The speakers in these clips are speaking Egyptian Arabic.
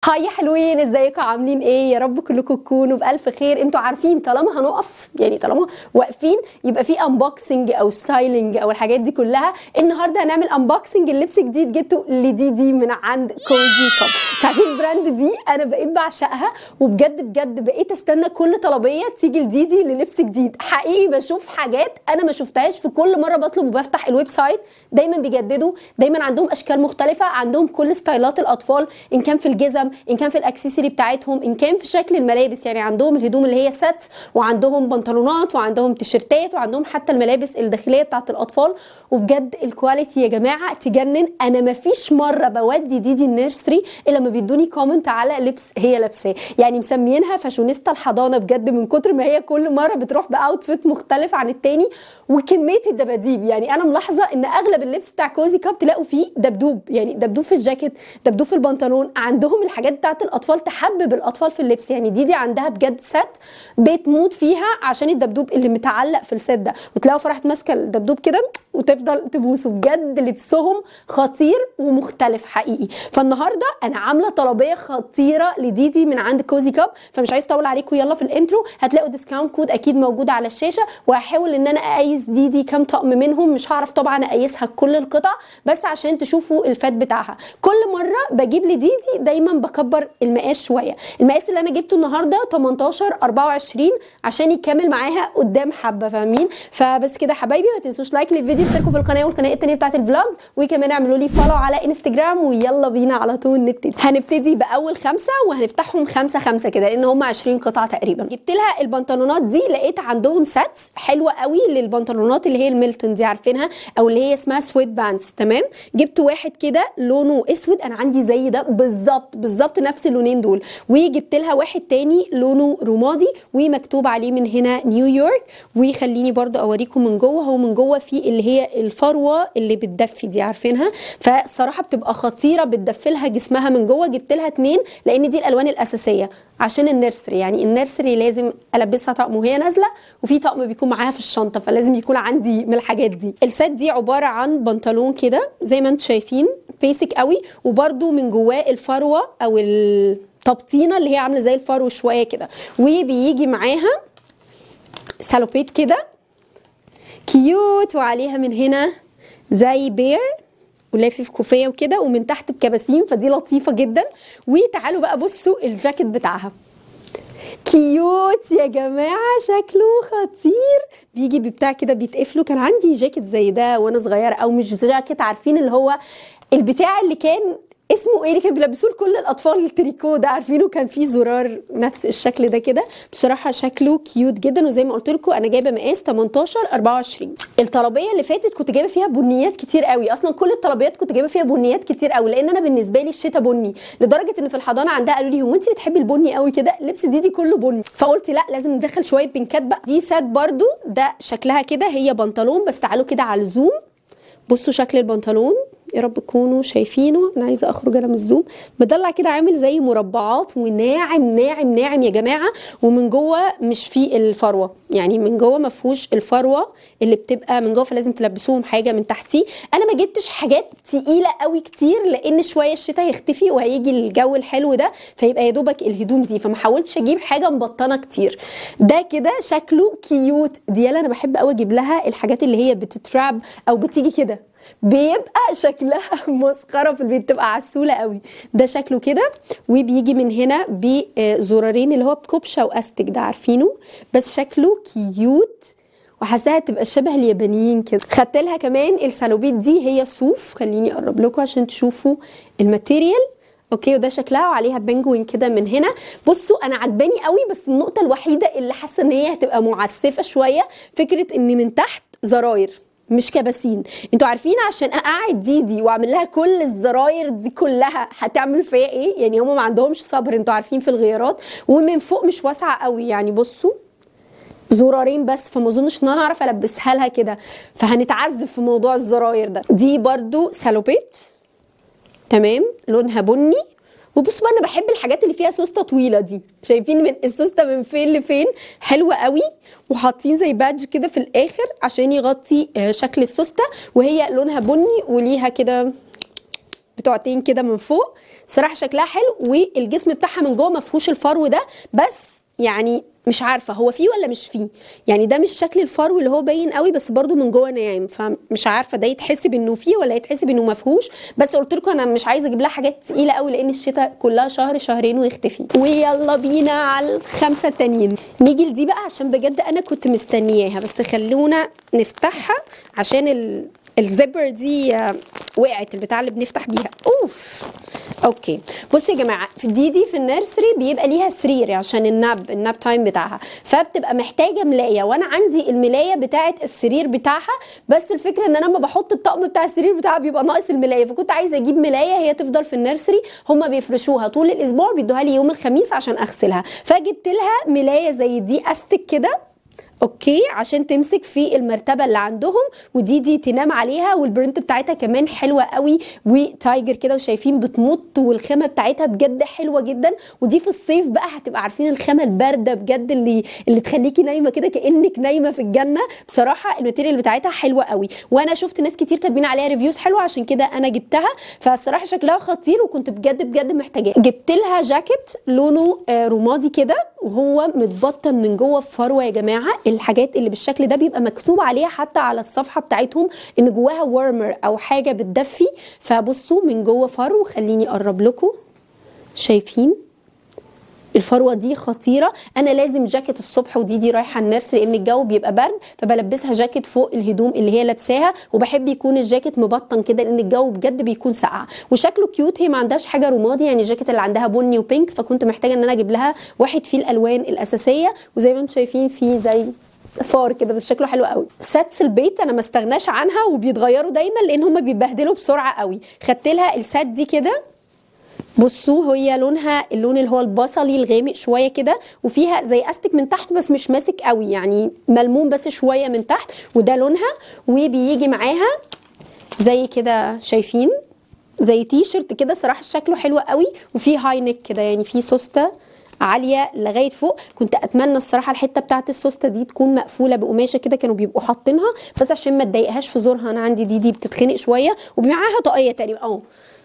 هاي يا حلوين ازيكم عاملين ايه يا رب كلكم تكونوا بالف خير انتوا عارفين طالما هنقف يعني طالما واقفين يبقى في انبوكسنج او ستايلنج او الحاجات دي كلها النهارده هنعمل انبوكسنج اللبس جديد جبته لديدي من عند كوزي كوب تعرفين البراند دي انا بقيت بعشقها وبجد بجد بقيت استنى كل طلبيه تيجي لديدي للبس جديد حقيقي بشوف حاجات انا ما شفتهاش في كل مره بطلب وبفتح الويب سايت دايما بيجددوا دايما عندهم اشكال مختلفه عندهم كل ستايلات الاطفال ان كان في الجزم ان كان في الاكسسوري بتاعتهم ان كان في شكل الملابس يعني عندهم الهدوم اللي هي ساتس وعندهم بنطلونات وعندهم تيشرتات وعندهم حتى الملابس الداخليه بتاعت الاطفال وبجد الكواليتي يا جماعه تجنن انا ما فيش مره بودي ديدي النيرسري الا لما بيدوني كومنت على لبس هي لابساه يعني مسميينها فاشونيستا الحضانه بجد من كتر ما هي كل مره بتروح باوتفيت مختلف عن التاني وكميه الدباديب يعني انا ملاحظه ان اغلب اللبس بتاع كوزي كاب تلاقوا فيه دبدوب يعني دبدوب في الجاكيت دبدوب في البنطلون عندهم الحاجات بتاعت الاطفال تحبب الاطفال في اللبس يعني ديدي عندها بجد سات بتموت فيها عشان الدبدوب اللي متعلق في السات ده وتلاقوا فرحت ماسكه الدبدوب كده وتفضل تبوسه بجد لبسهم خطير ومختلف حقيقي فالنهارده انا عامله طلبيه خطيره لديدي من عند كوزي كاب فمش عايز اطول عليكم يلا في الانترو هتلاقوا ديسكاونت كود اكيد موجود على الشاشه وهحاول ان انا اقيس ديدي كام طقم منهم مش هعرف طبعا اقيسها كل القطع بس عشان تشوفوا الفات بتاعها كل مره بجيب لديدي دايما بكبر المقاس شويه المقاس اللي انا جبته النهارده 18 24 عشان يكمل معاها قدام حبه فاهمين فبس كده حبايبي ما تنسوش لايك للفيديو اشتركوا في القناه والقناه التانيه بتاعت الفلوجز وكمان اعملوا لي فولو على انستجرام ويلا بينا على طول نبتدي هنبتدي باول خمسه وهنفتحهم خمسه خمسه كده لان هم 20 قطعه تقريبا جبت لها البنطلونات دي لقيت عندهم ساتس حلوه قوي للبنطلونات اللي هي الميلتون دي عارفينها او اللي هي اسمها سويت بانس تمام جبت واحد كده لونه اسود انا عندي زي ده بالظبط بالظبط نفس اللونين دول وجبت لها واحد تاني لونه رمادي ومكتوب عليه من هنا نيويورك وخليني برضو اوريكم من جوه هو من جوه في اللي هي الفروه اللي بتدفي دي عارفينها فالصراحه بتبقى خطيره بتدفي لها جسمها من جوه جبت لها اتنين لان دي الالوان الاساسيه عشان النيرسري يعني النيرسري لازم البسها طقم وهي نازله وفي طقم بيكون معاها في الشنطه فلازم يكون عندي من الحاجات دي السات دي عباره عن بنطلون كده زي ما انتم شايفين بيسك قوي وبرده من جواه الفروه او التبطينه اللي هي عامله زي الفرو شويه كده وبيجي معاها سالوبيت كده كيوت وعليها من هنا زي بير ولافف كوفيه وكده ومن تحت بكباسين فدي لطيفه جدا وتعالوا بقى بصوا الجاكيت بتاعها كيوت يا جماعه شكله خطير بيجي ببتاع كده بيتقفلوا كان عندي جاكيت زي ده وانا صغيره او مش جاكيت عارفين اللي هو البتاع اللي كان اسمه ايه اللي كان بيلبسوه لكل الاطفال التريكو ده عارفينه كان فيه زرار نفس الشكل ده كده بصراحه شكله كيوت جدا وزي ما قلت لكم انا جايبه مقاس 18 24 الطلبيه اللي فاتت كنت جايبه فيها بنيات كتير قوي اصلا كل الطلبيات كنت جايبه فيها بنيات كتير قوي لان انا بالنسبه لي الشتا بني لدرجه ان في الحضانه عندها قالوا لي هو انت بتحبي البني قوي كده لبس ديدي كله بني فقلت لا لازم ندخل شويه بينكات بقى دي سات برضو ده شكلها كده هي بنطلون بس تعالوا كده على الزوم بصوا شكل البنطلون يا رب تكونوا شايفينه انا عايزه اخرج انا من الزوم مدلع كده عامل زي مربعات وناعم ناعم ناعم يا جماعه ومن جوه مش فيه الفروه يعني من جوه ما فيهوش الفروه اللي بتبقى من جوه فلازم تلبسوهم حاجه من تحتيه انا ما جبتش حاجات تقيله قوي كتير لان شويه الشتاء هيختفي وهيجي الجو الحلو ده فيبقى يا دوبك الهدوم دي فما حاولتش اجيب حاجه مبطنه كتير ده كده شكله كيوت ديالا انا بحب قوي اجيب لها الحاجات اللي هي بتتراب او بتيجي كده بيبقى شكلها مسخره في البيت تبقى عسوله قوي ده شكله كده وبيجي من هنا بزرارين اللي هو بكبشه واستك ده عارفينه بس شكله كيوت وحاساها تبقى شبه اليابانيين كده خدت لها كمان السالوبيت دي هي صوف خليني اقرب لكم عشان تشوفوا الماتيريال اوكي وده شكلها وعليها بنجوين كده من هنا بصوا انا عجباني قوي بس النقطه الوحيده اللي حاسه ان هي هتبقى معسفه شويه فكره ان من تحت زراير مش كباسين انتوا عارفين عشان اقعد ديدي واعمل لها كل الزراير دي كلها هتعمل فيا ايه يعني هم ما عندهمش صبر انتوا عارفين في الغيارات ومن فوق مش واسعه قوي يعني بصوا زرارين بس فما اظنش ان انا هعرف البسها لها كده فهنتعذب في موضوع الزراير ده دي برضو سالوبيت تمام لونها بني وبصوا بقى انا بحب الحاجات اللي فيها سوسته طويله دي شايفين من السوسته من فين لفين حلوه قوي وحاطين زي بادج كده في الاخر عشان يغطي آه، شكل السوسته وهي لونها بني وليها كده بتوعتين كده من فوق صراحه شكلها حلو والجسم بتاعها من جوه ما فيهوش الفرو ده بس يعني مش عارفه هو فيه ولا مش فيه يعني ده مش شكل الفرو اللي هو باين قوي بس برضو من جوه ناعم فمش عارفه ده يتحسب انه فيه ولا يتحسب انه ما فيهوش بس قلت لكم انا مش عايزه اجيب لها حاجات تقيله قوي لان الشتاء كلها شهر شهرين ويختفي ويلا بينا على الخمسه التانيين نيجي لدي بقى عشان بجد انا كنت مستنياها بس خلونا نفتحها عشان ال... الزبر دي آه، وقعت البتاع اللي بنفتح بيها اوف اوكي بصوا يا جماعه في دي دي في النيرسري بيبقى ليها سرير عشان الناب الناب تايم بتاعها فبتبقى محتاجه ملايه وانا عندي الملايه بتاعه السرير بتاعها بس الفكره ان انا لما بحط الطقم بتاع السرير بتاعها بيبقى ناقص الملايه فكنت عايزه اجيب ملايه هي تفضل في النيرسري هم بيفرشوها طول الاسبوع بيدوها لي يوم الخميس عشان اغسلها فجبت لها ملايه زي دي استك كده اوكي عشان تمسك في المرتبه اللي عندهم ودي دي تنام عليها والبرنت بتاعتها كمان حلوه قوي وتايجر كده وشايفين بتمط والخامه بتاعتها بجد حلوه جدا ودي في الصيف بقى هتبقى عارفين الخامه البارده بجد اللي اللي تخليكي نايمه كده كانك نايمه في الجنه بصراحه الماتيريال بتاعتها حلوه قوي وانا شفت ناس كتير كاتبين عليها ريفيوز حلوه عشان كده انا جبتها فالصراحه شكلها خطير وكنت بجد بجد محتاجاه جبت لها جاكيت لونه آه، رمادي كده وهو متبطن من جوه بفروه يا جماعه الحاجات اللي بالشكل ده بيبقى مكتوب عليها حتى على الصفحه بتاعتهم ان جواها ورمر او حاجه بتدفي فبصوا من جوه فرو خليني اقرب لكم شايفين الفروه دي خطيره انا لازم جاكيت الصبح ودي دي رايحه النيرس لان الجو بيبقى برد فبلبسها جاكيت فوق الهدوم اللي هي لابساها وبحب يكون الجاكيت مبطن كده لان الجو بجد بيكون ساقع وشكله كيوت هي ما عندهاش حاجه رمادي يعني الجاكيت اللي عندها بني وبينك فكنت محتاجه ان انا اجيب لها واحد فيه الالوان الاساسيه وزي ما انتم شايفين فيه زي فار كده بس شكله حلو قوي ساتس البيت انا ما استغناش عنها وبيتغيروا دايما لان هم بيبهدلوا بسرعه قوي خدت لها السات دي كده بصوا هي لونها اللون اللي هو البصلي الغامق شويه كده وفيها زي استك من تحت بس مش ماسك قوي يعني ملموم بس شويه من تحت وده لونها وبيجي معاها زي كده شايفين زي تي شيرت كده صراحه شكله حلو قوي وفيه هاي نيك كده يعني فيه سوسته عاليه لغايه فوق كنت اتمنى الصراحه الحته بتاعت السوسته دي تكون مقفوله بقماشه كده كانوا بيبقوا حاطينها بس عشان ما تضايقهاش في زورها انا عندي دي دي بتتخنق شويه ومعاها طاقيه تقريبا اه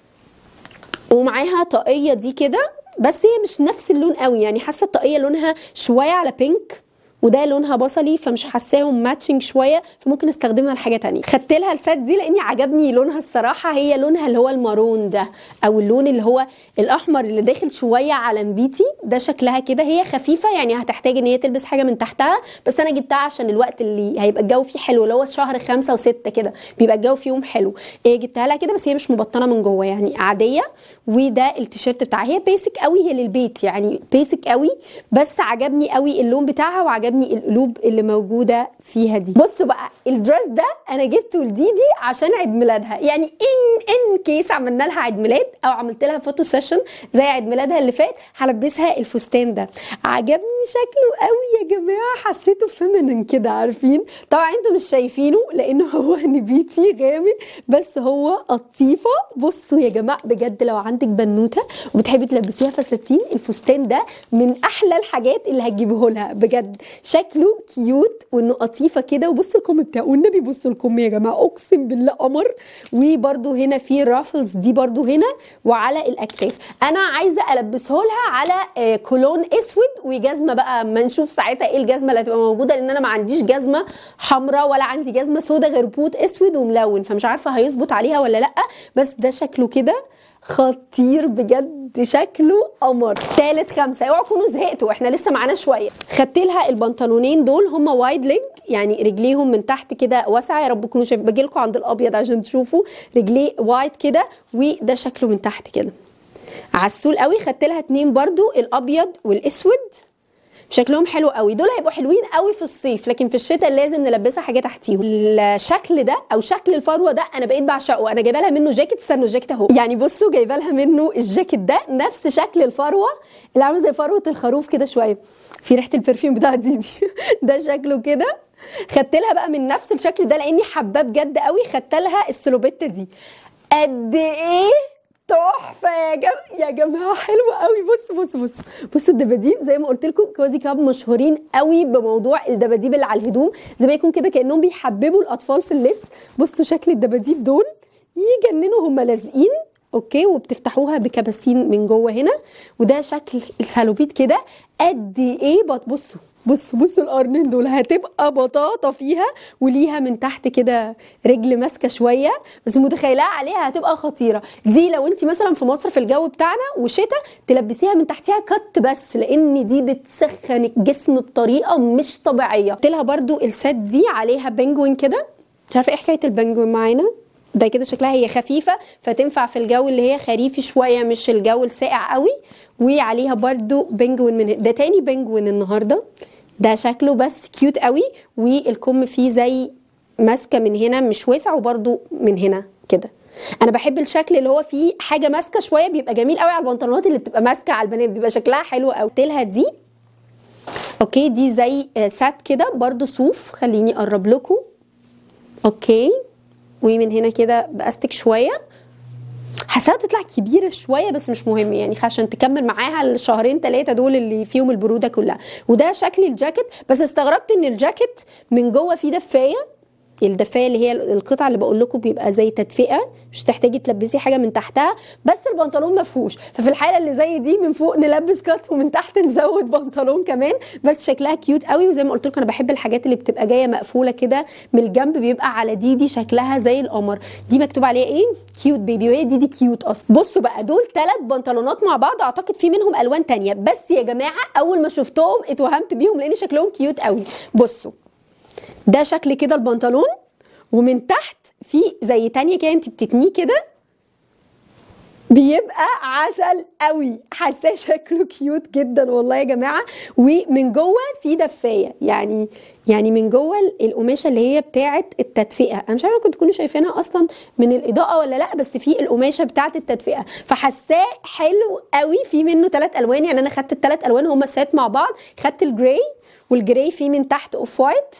ومعاها طاقيه دي كده بس هي مش نفس اللون قوي يعني حاسه الطاقيه لونها شويه على بينك وده لونها بصلي فمش حاساهم ماتشنج شويه فممكن استخدمها لحاجه تانية خدت لها السات دي لاني عجبني لونها الصراحه هي لونها اللي هو المارون ده او اللون اللي هو الاحمر اللي داخل شويه على نبيتي ده شكلها كده هي خفيفه يعني هتحتاج ان هي تلبس حاجه من تحتها بس انا جبتها عشان الوقت اللي هيبقى الجو فيه حلو اللي هو شهر خمسة وستة كده بيبقى الجو فيهم حلو إيه جبتها لها كده بس هي مش مبطنه من جوه يعني عاديه وده التيشيرت بتاعها هي بيسك قوي هي للبيت يعني بيسك قوي بس عجبني قوي اللون بتاعها وعجبني القلوب اللي موجوده فيها دي بصوا بقى الدرس ده انا جبته لديدي عشان عيد ميلادها يعني ان ان كيس عملنا لها عيد ميلاد او عملت لها فوتو سيشن زي عيد ميلادها اللي فات هلبسها الفستان ده عجبني شكله قوي يا جماعه حسيته فيمينين كده عارفين طبعا انتوا مش شايفينه لانه هو نبيتي غامق بس هو قطيفه بصوا يا جماعه بجد لو عندك بنوته وبتحبي تلبسيها فساتين الفستان ده من احلى الحاجات اللي هتجيبه لها بجد شكله كيوت وانه قطيفه كده وبصوا الكم بتاعه والنبي بصوا الكم يا جماعه اقسم بالله قمر وبرده هنا في رافلز دي برده هنا وعلى الاكتاف انا عايزه البسه لها على آه، كولون اسود وجزمه بقى اما نشوف ساعتها ايه الجزمه اللي هتبقى موجوده لان انا ما عنديش جزمه حمراء ولا عندي جزمه سودا غير بوت اسود وملون فمش عارفه هيظبط عليها ولا لا بس ده شكله كده خطير بجد شكله قمر تالت خمسة اوعوا تكونوا زهقتوا احنا لسه معانا شوية خدت لها البنطلونين دول هما وايد ليج يعني رجليهم من تحت كده واسعة يا رب تكونوا شايفين باجي لكم عند الابيض عشان تشوفوا رجليه وايد كده وده شكله من تحت كده عسول قوي خدت لها اتنين برضو الابيض والاسود شكلهم حلو قوي دول هيبقوا حلوين قوي في الصيف لكن في الشتاء لازم نلبسها حاجه تحتيهم الشكل ده او شكل الفروه ده انا بقيت بعشقه انا جايبه لها منه جاكيت استنوا الجاكيت اهو يعني بصوا جايبه لها منه الجاكيت ده نفس شكل الفروه اللي عامله زي فروه الخروف كده شويه في ريحه البرفيوم بتاع ديدي ده شكله كده خدت لها بقى من نفس الشكل ده لاني حباه بجد قوي خدت لها السلوبيتا دي قد ايه تحفه يا جم... يا جماعه حلوه قوي بص بص بص بصوا الدباديب زي ما قلت لكم كوزي كاب مشهورين قوي بموضوع الدباديب اللي على الهدوم زي ما يكون كده كانهم بيحببوا الاطفال في اللبس بصوا شكل الدباديب دول يجننوا هم لازقين اوكي وبتفتحوها بكباسين من جوه هنا وده شكل السالوبيت كده قد ايه بط بصوا بصوا بصوا القرنين دول هتبقى بطاطا فيها وليها من تحت كده رجل ماسكه شويه بس متخيلها عليها هتبقى خطيره دي لو انت مثلا في مصر في الجو بتاعنا وشتاء تلبسيها من تحتها كت بس لان دي بتسخن الجسم بطريقه مش طبيعيه قلت لها برده السات دي عليها بنجوين كده مش عارفه ايه حكايه البنجوين معانا ده كده شكلها هي خفيفة فتنفع في الجو اللي هي خريفي شوية مش الجو الساقع قوي وعليها برضو بنجوين من ده تاني بنجوين النهاردة ده شكله بس كيوت قوي والكم فيه زي ماسكة من هنا مش واسع وبرضو من هنا كده انا بحب الشكل اللي هو فيه حاجه ماسكه شويه بيبقى جميل قوي على البنطلونات اللي بتبقى ماسكه على البنات بيبقى شكلها حلو قوي تلها دي اوكي دي زي سات كده برضو صوف خليني اقرب لكم اوكي ومن هنا كده باستك شويه حاساها تطلع كبيره شويه بس مش مهم يعني عشان تكمل معاها الشهرين ثلاثه دول اللي فيهم البروده كلها وده شكل الجاكيت بس استغربت ان الجاكيت من جوه فيه دفايه الدفايه اللي هي القطعه اللي بقول لكم بيبقى زي تدفئه مش تحتاجي تلبسي حاجه من تحتها بس البنطلون ما فيهوش ففي الحاله اللي زي دي من فوق نلبس كات ومن تحت نزود بنطلون كمان بس شكلها كيوت قوي وزي ما قلت لكم انا بحب الحاجات اللي بتبقى جايه مقفوله كده من الجنب بيبقى على دي دي شكلها زي القمر دي مكتوب عليها ايه كيوت بيبي وهي دي دي كيوت اصلا بصوا بقى دول ثلاث بنطلونات مع بعض اعتقد في منهم الوان تانية بس يا جماعه اول ما شفتهم اتوهمت بيهم لان شكلهم كيوت قوي بصوا ده شكل كده البنطلون ومن تحت في زي تانية كده انت بتتنيه كده بيبقى عسل قوي حاساه شكله كيوت جدا والله يا جماعه ومن جوه في دفايه يعني يعني من جوه القماشه اللي هي بتاعه التدفئه انا مش عارفه كنتوا تكونوا شايفينها اصلا من الاضاءه ولا لا بس في القماشه بتاعه التدفئه فحاساه حلو قوي في منه ثلاث الوان يعني انا خدت الثلاث الوان هما سات مع بعض خدت الجراي والجراي فيه من تحت اوف وايت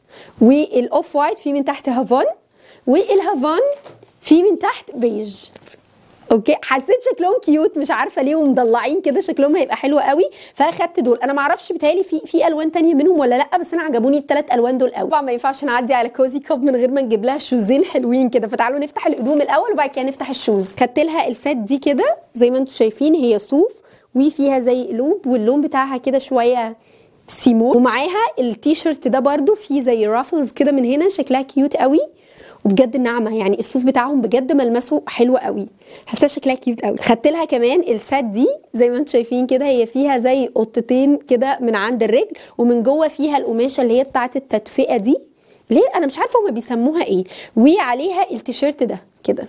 والاوف وايت في من تحت هافان والهافان في من تحت بيج اوكي حسيت شكلهم كيوت مش عارفه ليه ومضلعين كده شكلهم هيبقى حلو قوي فاخدت دول انا ما اعرفش بيتهيألي في في الوان تانية منهم ولا لا بس انا عجبوني الثلاث الوان دول قوي طبعا ما ينفعش نعدي على كوزي كاب من غير ما نجيب لها شوزين حلوين كده فتعالوا نفتح الهدوم الاول وبعد كده نفتح الشوز خدت لها السات دي كده زي ما انتم شايفين هي صوف وفيها زي قلوب واللون بتاعها كده شويه سيمون ومعاها التيشيرت ده برده فيه زي رافلز كده من هنا شكلها كيوت قوي وبجد ناعمه يعني الصوف بتاعهم بجد ملمسه حلو قوي حاسه شكلها كيوت قوي خدت لها كمان السات دي زي ما انتم شايفين كده هي فيها زي قطتين كده من عند الرجل ومن جوه فيها القماشه اللي هي بتاعه التدفئه دي ليه انا مش عارفه هما بيسموها ايه وعليها التيشيرت ده كده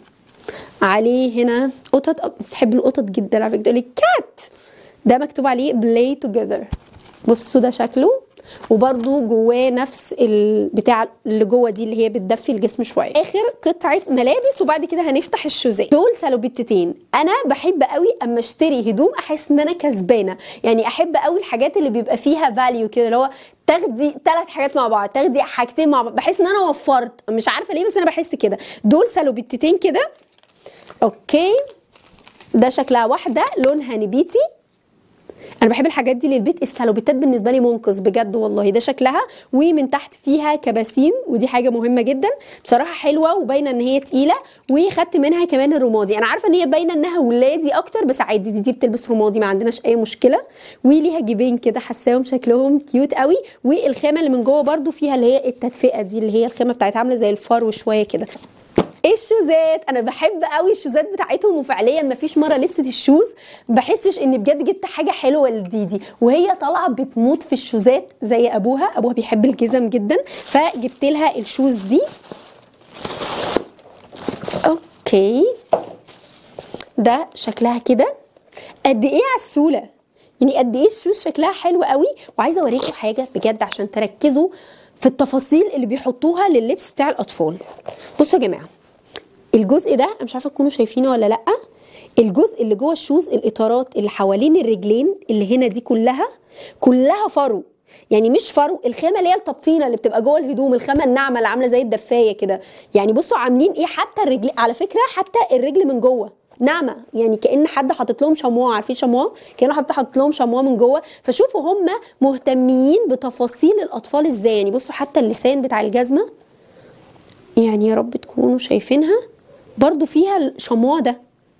عليه هنا قطط بتحب القطط جدا على فكره تقول لي كات ده مكتوب عليه بلاي توجذر بصوا ده شكله وبرده جواه نفس البتاع اللي جوه دي اللي هي بتدفي الجسم شويه اخر قطعه ملابس وبعد كده هنفتح الشوزات دول سالوبيتتين انا بحب قوي اما اشتري هدوم احس ان انا كسبانه يعني احب قوي الحاجات اللي بيبقى فيها فاليو كده اللي هو تاخدي ثلاث حاجات مع بعض تاخدي حاجتين مع بعض بحس ان انا وفرت مش عارفه ليه بس انا بحس كده دول سالوبيتتين كده اوكي ده شكلها واحده لونها نبيتي انا بحب الحاجات دي للبيت السالوبيتات بالنسبه لي منقذ بجد والله ده شكلها ومن تحت فيها كباسين ودي حاجه مهمه جدا بصراحه حلوه وباينه ان هي تقيله وخدت منها كمان الرمادي انا عارفه ان هي باينه انها ولادي اكتر بس عادي دي, دي بتلبس رمادي ما عندناش اي مشكله وليها جيبين كده حاساهم شكلهم كيوت قوي والخامه اللي من جوه برده فيها اللي هي التدفئه دي اللي هي الخامه بتاعتها عامله زي الفرو شويه كده الشوزات انا بحب قوي الشوزات بتاعتهم وفعليا ما فيش مره لبست الشوز بحسش اني بجد جبت حاجه حلوه لديدي وهي طالعه بتموت في الشوزات زي ابوها ابوها بيحب الجزم جدا فجبت لها الشوز دي اوكي ده شكلها كده قد ايه عسوله يعني قد ايه الشوز شكلها حلو قوي وعايزه اوريكم حاجه بجد عشان تركزوا في التفاصيل اللي بيحطوها لللبس بتاع الاطفال بصوا يا جماعه الجزء ده انا مش عارفه تكونوا شايفينه ولا لا الجزء اللي جوه الشوز الاطارات اللي حوالين الرجلين اللي هنا دي كلها كلها فرو يعني مش فرو الخامه اللي هي التبطينه اللي بتبقى جوه الهدوم الخامه الناعمه اللي عامله زي الدفايه كده يعني بصوا عاملين ايه حتى الرجل على فكره حتى الرجل من جوه ناعمه يعني كان حد حاطط لهم شموع عارفين شموع كانوا حد حاطط لهم شموع من جوه فشوفوا هم مهتمين بتفاصيل الاطفال ازاي يعني بصوا حتى اللسان بتاع الجزمه يعني يا رب تكونوا شايفينها برضو فيها الشموع ده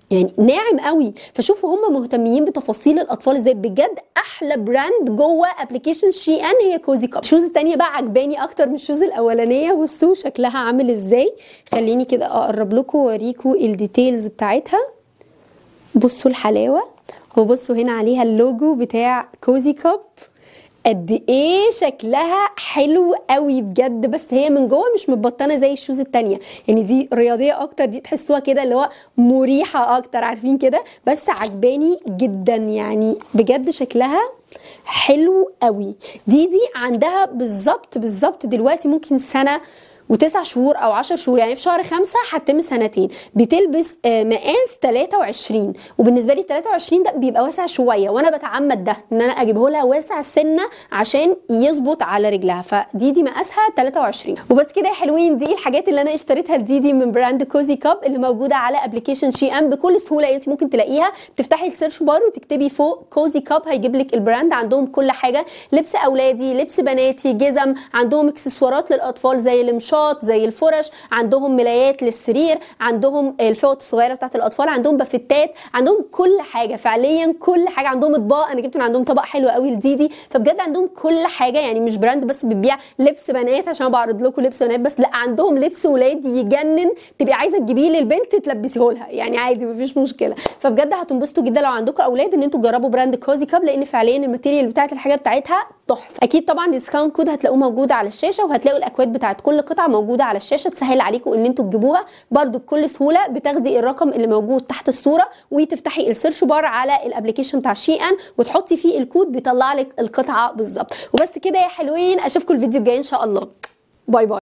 يعني ناعم قوي فشوفوا هم مهتمين بتفاصيل الاطفال ازاي بجد احلى براند جوه ابلكيشن شي ان هي كوزي كاب الشوز التانية بقى عجباني اكتر من الشوز الاولانيه بصوا شكلها عامل ازاي خليني كده اقرب لكم واوريكم الديتيلز بتاعتها بصوا الحلاوه وبصوا هنا عليها اللوجو بتاع كوزي كاب قد ايه شكلها حلو قوي بجد بس هي من جوه مش متبطنه زي الشوز التانية يعني دي رياضيه اكتر دي تحسوها كده اللي هو مريحه اكتر عارفين كده بس عجباني جدا يعني بجد شكلها حلو قوي دي دي عندها بالظبط بالظبط دلوقتي ممكن سنه وتسع شهور او 10 شهور يعني في شهر خمسة هتتم سنتين بتلبس آه، مقاس 23 وبالنسبه لي 23 ده بيبقى واسع شويه وانا بتعمد ده ان انا اجيبه لها واسع سنه عشان يظبط على رجلها فدي دي مقاسها 23 وبس كده يا حلوين دي الحاجات اللي انا اشتريتها لديدي من براند كوزي كاب اللي موجوده على ابلكيشن شي ام بكل سهوله انت ممكن تلاقيها بتفتحي السيرش بار وتكتبي فوق كوزي كاب هيجيب لك البراند عندهم كل حاجه لبس اولادي لبس بناتي جزم عندهم اكسسوارات للاطفال زي المشاط زي الفرش عندهم ملايات للسرير عندهم الفوط الصغيره بتاعت الاطفال عندهم بافتات عندهم كل حاجه فعليا كل حاجه عندهم اطباق انا جبت من عندهم طبق حلو قوي لديدي فبجد عندهم كل حاجه يعني مش براند بس بتبيع لبس بنات عشان أنا بعرض لكم لبس بنات بس لا عندهم لبس ولاد يجنن تبقي عايزه تجيبيه للبنت تلبسيه لها يعني عادي مفيش مشكله فبجد هتنبسطوا جدا لو عندكم اولاد ان انتوا تجربوا براند كوزي كاب لان فعليا الماتيريال بتاعت الحاجه بتاعتها تحفه اكيد طبعا ديسكاونت كود هتلاقوه موجود على الشاشه وهتلاقوا الاكواد بتاعت كل قطعه موجوده على الشاشه تسهل عليكم ان انتوا تجيبوها برده بكل سهوله بتاخدي الرقم اللي موجود تحت الصوره وتفتحي السيرش بار على الابلكيشن بتاع شي ان وتحطي فيه الكود بيطلع لك القطعه بالظبط وبس كده يا حلوين اشوفكم الفيديو الجاي ان شاء الله باي باي